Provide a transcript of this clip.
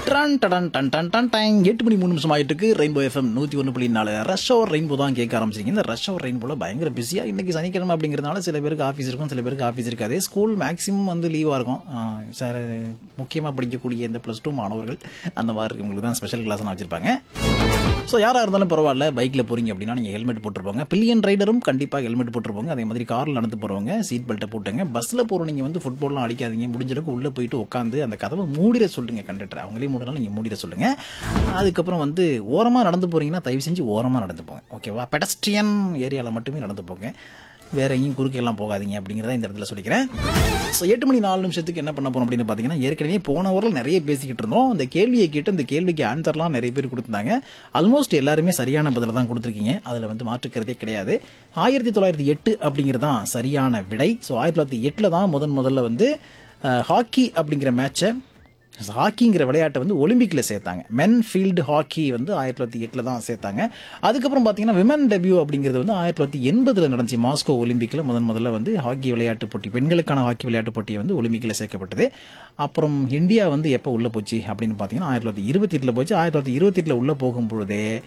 ton டடன் டன் டன் டன் டைம் எட்டு மணி மூணு நிமிஷம் ஆயிட்டு இருக்கு ரெயின்போ எஃப்எம் நூற்றி ஒன்று புள்ளி நாலு ரஷ் அவர் ரெயின்போ தான் கேட்க ஆரம்பிச்சிருக்கீங்க இந்த ரஷ் அவர் ரெயின்போல பயங்கர பிஸியாக இன்னைக்கு சனிக்கிழமை அப்படிங்கிறதுனால சில பேருக்கு ஆஃபீஸ் இருக்கும் சில பேருக்கு ஆஃபீஸ் இருக்காது ஸ்கூல் மேக்ஸிமம் வந்து லீவாக இருக்கும் சார் முக்கியமாக படிக்கக்கூடிய இந்த ப்ளஸ் டூ மாணவர்கள் அந்த மாதிரி இருக்கவங்களுக்கு தான் ஸ்பெஷல் கிளாஸ்லாம் வச்சிருப்பாங்க ஸோ யாராக இருந்தாலும் பரவாயில்ல பைக்கில் போகிறீங்க அப்படின்னா நீங்கள் ஹெல்மெட் போட்டுருப்போங்க பில்லியன் ரைடரும் கண்டிப்பாக ஹெல்மெட் போட்டுருப்போங்க அதே மாதிரி காரில் நடந்து போகிறவங்க சீட் பெல்ட்டை போட்டுங்க பஸ்ஸில் போகிற நீங்கள் வந்து ஃபுட்பால்லாம் அடிக்காதீங்க முடிஞ்சளவுக்கு உள்ளே போயிட்டு உட்காந்து அந்த கதவை மூடிட சொல்லுங்க கண்டக்டர் அவங்களே மூடினாலும் நீங்கள் மூடிட சொல்லுங்கள் அதுக்கப்புறம் வந்து ஓரமாக நடந்து போகிறீங்கன்னா தயவு செஞ்சு ஓரமாக நடந்து போங்க ஓகேவா பெடஸ்ட்ரியன் ஏரியாவில் மட்டுமே நடந்து போங்க வேற எங்கேயும் குறுக்கெல்லாம் போகாதீங்க அப்படிங்கிறத இந்த இடத்துல சொல்லிக்கிறேன் ஸோ எட்டு மணி நாலு நிமிஷத்துக்கு என்ன பண்ண போறோம் அப்படின்னு பார்த்தீங்கன்னா ஏற்கனவே போன வாரம் நிறைய பேசிக்கிட்டு இருந்தோம் அந்த கேள்வியை கேட்டு அந்த கேள்விக்கு ஆன்சர்லாம் நிறைய பேர் கொடுத்துருந்தாங்க ஆல்மோஸ்ட் எல்லாருமே சரியான பதில தான் கொடுத்துருக்கீங்க அதில் வந்து மாற்றுக்கிறதே கிடையாது ஆயிரத்தி தொள்ளாயிரத்தி எட்டு அப்படிங்கிறது தான் சரியான விடை ஸோ ஆயிரத்தி தொள்ளாயிரத்தி எட்டில் தான் முதன் முதல்ல வந்து அஹ், ஹாக்கி அப்படிங்கிற மேட்சை ஹாக்கிங்கிற விளையாட்டை வந்து ஒலிம்பிக்கில் சேர்த்தாங்க மென் ஃபீல்டு ஹாக்கி வந்து ஆயிரத்தி தொள்ளாயிரத்தி எட்டில் தான் சேர்த்தாங்க அதுக்கப்புறம் பார்த்தீங்கன்னா விமன் டெபியூ அப்படிங்கிறது வந்து ஆயிரத்தி தொள்ளாயிரத்தி எண்பதில் நடந்துச்சு மாஸ்கோ ஒலிம்பிக்கில் முதன் முதல்ல வந்து ஹாக்கி விளையாட்டு போட்டி பெண்களுக்கான ஹாக்கி விளையாட்டு போட்டியை வந்து ஒலிம்பிக்கில் சேர்க்கப்பட்டது அப்புறம் இந்தியா வந்து எப்போ உள்ளே போச்சு அப்படின்னு பார்த்தீங்கன்னா ஆயிரத்தி தொள்ளாயிரத்தி இருபத்தி எட்டில் போச்சு ஆயிரத்தி தொள்ளாயிரத்தி இருபத்தி எட்டில் உள்ளே போகும் பொழுதே